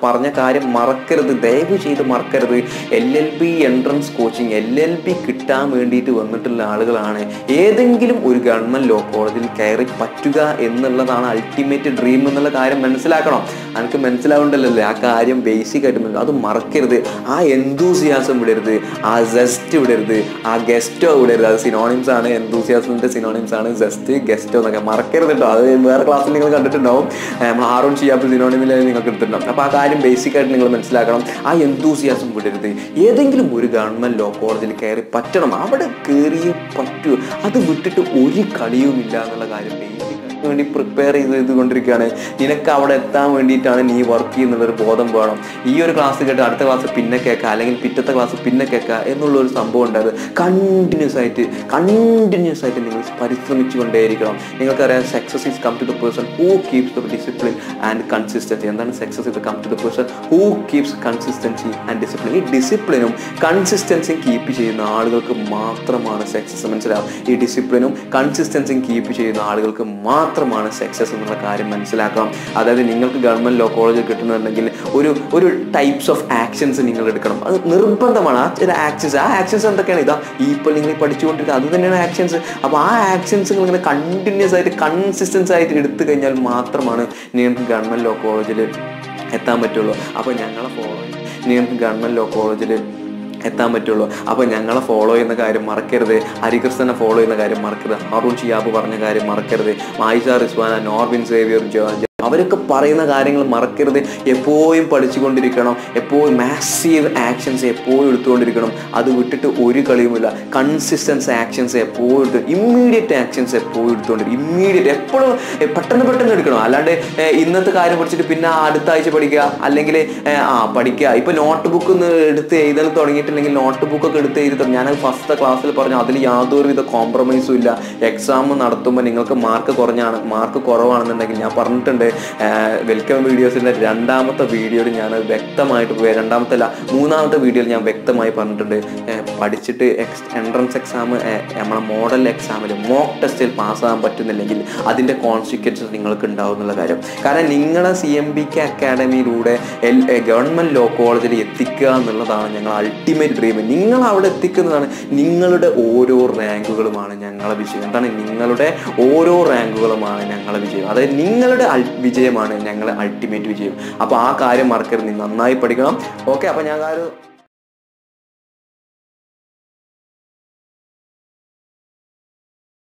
പറഞ്ഞ കാര്യം മറക്കരുത് ദയവ് ചെയ്ത് മറക്കരുത് L L B entrance coaching L L B കിട്ടാൻ വേണ്ടിയിട്ട് വന്നിട്ടുള്ള ആളുകളാണ് ഏതെങ്കിലും ഒരു ഗവൺമെൻറ് ലോ കോളേജിൽ കയറി പറ്റുക എന്നുള്ളതാണ് അൾട്ടിമേറ്റ് ഡ്രീം എന്നുള്ള കാര്യം മനസ്സിലാക്കണം എനിക്ക് മനസ്സിലാവുണ്ടല്ലോ ആ കാര്യം ബേസിക് ആയിട്ട് മനസ്സിലാവും. അത് മറക്കരുത് ആ എന്തൂസിയാസം വിടരുത് ആ ജസ്റ്റ് വിടരുത് ആ ഗസ്റ്റോ വിടരുത് അത് സിനോണിംസ് ആണ് എന്തൂസിയാസത്തിന്റെ സിനോണിംസ് ആണ് ജസ്റ്റ് ഗസ്റ്റോ എന്നൊക്കെ മറക്കരുത് കേട്ടോ അത് വേറെ ക്ലാസ്സിൽ നിങ്ങൾ കണ്ടിട്ടുണ്ടാവും ഏർ നമ്മൾ ഹാറോൺ ഷിയാബ് സിനോണിമിൽ നിങ്ങൾക്ക് എടുത്തിട്ടുണ്ടാവും അപ്പോൾ ആ കാര്യം ബേസിക് ആയിട്ട് നിങ്ങൾ മനസ്സിലാക്കണം ആ എന്തൂസിയാസം വിടരുത് ഏതെങ്കിലും ഒരു ഗവൺമെന്റ് ലോ കോളേജിൽ കയറി പറ്റണം അവിടെ കയറിയേ പറ്റൂ അത് വിട്ടിട്ട് ഒരു കളിയുമില്ല എന്നുള്ള കാര്യം ബേസിക് വേണ്ടി പ്രിപ്പയർ ചെയ്ത് ചെയ്തുകൊണ്ടിരിക്കുകയാണ് നിനക്ക് അവിടെ എത്താൻ വേണ്ടിയിട്ടാണ് നീ വർക്ക് ചെയ്യുന്നുള്ളൊരു ബോധം വേണം ഈ ഒരു ക്ലാസ് കേട്ട് അടുത്ത ക്ലാസ് പിന്നെ കേൾക്കുക അല്ലെങ്കിൽ പിറ്റത്തെ ക്ലാസ് പിന്നെ കേൾക്കുക എന്നുള്ള ഒരു സംഭവം ഉണ്ടായത് കണ്ടിന്യൂസ് ആയിട്ട് കണ്ടിന്യൂസ് ആയിട്ട് നിങ്ങൾ പരിശ്രമിച്ചു കൊണ്ടേയിരിക്കണം നിങ്ങൾക്കറിയാം success is come to the person who keeps the discipline and consistency എന്താണ് സക്സസ് ഇത് come to the person who keeps consistency and discipline ഈ ഡിസിപ്ലിനും കൺസിസ്റ്റൻസിയും കീപ്പ് ചെയ്യുന്ന ആളുകൾക്ക് മാത്രമാണ് സക്സസ് മനസ്സിലാവും ഈ ഡിസിപ്ലിനും കൺസിസ്റ്റൻസിയും കീപ്പ് ചെയ്യുന്ന ആളുകൾക്ക് മാത്രമാണ് സക്സസ് എന്നുള്ള കാര്യം മനസ്സിലാക്കണം അതായത് നിങ്ങൾക്ക് ഗവൺമെൻറ് ലോ കോളേജിൽ കിട്ടുന്നുണ്ടെങ്കിൽ ഒരു ഒരു ടൈപ്സ് ഓഫ് ആക്ഷൻസ് നിങ്ങൾ എടുക്കണം അത് നിർബന്ധമാണ് ആ ചില ആക്ഷൻസ് ആ ആക്ഷൻസ് എന്തൊക്കെയാണ് ഇതാ ഈ ഇപ്പോൾ നിങ്ങൾ പഠിച്ചുകൊണ്ടിരിക്കുക അത് തന്നെയാണ് ആക്ഷൻസ് അപ്പോൾ ആ ആക്ഷൻസ് നിങ്ങൾ ഇങ്ങനെ കണ്ടിന്യൂസ് ആയിട്ട് കൺസിസ്റ്റൻസ് ആയിട്ട് എടുത്തു കഴിഞ്ഞാൽ മാത്രമാണ് നിങ്ങൾക്ക് ഗവൺമെൻറ് ലോ കോളേജിൽ എത്താൻ പറ്റുള്ളൂ അപ്പോൾ ഞങ്ങളെ ഫോളോ നിങ്ങൾക്ക് ഗവൺമെൻറ് ലോ കോളേജിൽ എത്താൻ പറ്റുള്ളൂ അപ്പോൾ ഞങ്ങളെ ഫോളോ ചെയ്യുന്ന കാര്യം മറക്കരുത് ഹരികൃഷ്ണനെ ഫോളോ ചെയ്യുന്ന കാര്യം മറക്കരുത് ഹാറൂൺ ഷിയാബ് പറഞ്ഞ കാര്യം മറക്കരുത് മായിഷ റിസ്വാന നോർബിൻ സേവിയർ ജോ അവരൊക്കെ പറയുന്ന കാര്യങ്ങൾ മറക്കരുത് എപ്പോഴും പഠിച്ചുകൊണ്ടിരിക്കണം എപ്പോഴും മാസീവ് ആക്ഷൻസ് എപ്പോഴും എടുത്തുകൊണ്ടിരിക്കണം അത് വിട്ടിട്ട് ഒരു കളിയുമില്ല കൺസിസ്റ്റൻസ് ആക്ഷൻസ് എപ്പോഴും എടുത്ത് ഇമ്മീഡിയറ്റ് ആക്ഷൻസ് എപ്പോഴും എടുത്തുകൊണ്ടിരിക്കും ഇമ്മീഡിയറ്റ് എപ്പോഴും എ, പെട്ടെന്ന് പെട്ടെന്ന് എടുക്കണം അല്ലാണ്ട് എ, ഇന്നത്തെ കാര്യം പഠിച്ചിട്ട് പിന്നെ അടുത്ത ആഴ്ച പഠിക്കുക അല്ലെങ്കിൽ എ, ആ പഠിക്കുക ഇപ്പൊ നോട്ട് ബുക്ക് ഒന്ന് എടുത്ത് എഴുതാൻ തുടങ്ങിയിട്ടില്ലെങ്കിൽ നോട്ട് ബുക്ക് ഒക്കെ എടുത്ത് എഴുതി ഞാൻ ഫസ്റ്റ് ക്ലാസ്സിൽ പറഞ്ഞു അതിൽ യാതൊരുവിധ കോംപ്രമൈസും ഇല്ല എക്സാം നടത്തുമ്പോൾ നിങ്ങൾക്ക് മാർക്ക് കുറഞ്ഞാണ് മാർക്ക് കുറവാണെന്നുണ്ടെങ്കിൽ ഞാൻ പറഞ്ഞിട്ടുണ്ട് വെൽക്കം വീഡിയോസിന്റെ രണ്ടാമത്തെ വീഡിയോയിൽ ഞാൻ വ്യക്തമായിട്ട് പോയി രണ്ടാമത്തെ അല്ല മൂന്നാമത്തെ വീഡിയോയിൽ ഞാൻ വ്യക്തമായി പറഞ്ഞിട്ടുണ്ട് ഏ, പഠിച്ചിട്ട് എക്സ് എൻട്രൻസ് എക്സാം നമ്മളെ മോഡൽ എക്സാമിൽ മോക്ക് ടെസ്റ്റിൽ പാസ്സാകാൻ പറ്റുന്നില്ലെങ്കിൽ അതിൻ്റെ കോൺസിക്വൻസസ് നിങ്ങൾക്ക് ഉണ്ടാവും എന്നുള്ള കാര്യം കാരണം നിങ്ങളെ സി എം ബി കെ അക്കാഡമിയിലൂടെ എൽ ഗവൺമെൻറ് ലോ കോളേജിൽ എത്തിക്കുക എന്നുള്ളതാണ് ഞങ്ങൾ അൾട്ടിമേറ്റ് ഡ്രീം നിങ്ങൾ അവിടെ എത്തിക്കുന്നതാണ് നിങ്ങളുടെ ഓരോ റാങ്കുകളുമാണ് ഞങ്ങളെ വിജയം എന്താണ് നിങ്ങളുടെ ഓരോ റാങ്കുകളുമാണ് ഞങ്ങളെ വിജയം അതായത് നിങ്ങളുടെ അൾ- വിജയമാണ് ഞങ്ങളെ അൾട്ടിമേറ്റ് വിജയം അപ്പോൾ ആ കാര്യം മറക്കരുത് നീ നന്നായി പഠിക്കണം ഓക്കെ അപ്പോൾ ഞാൻ ആ ഒരു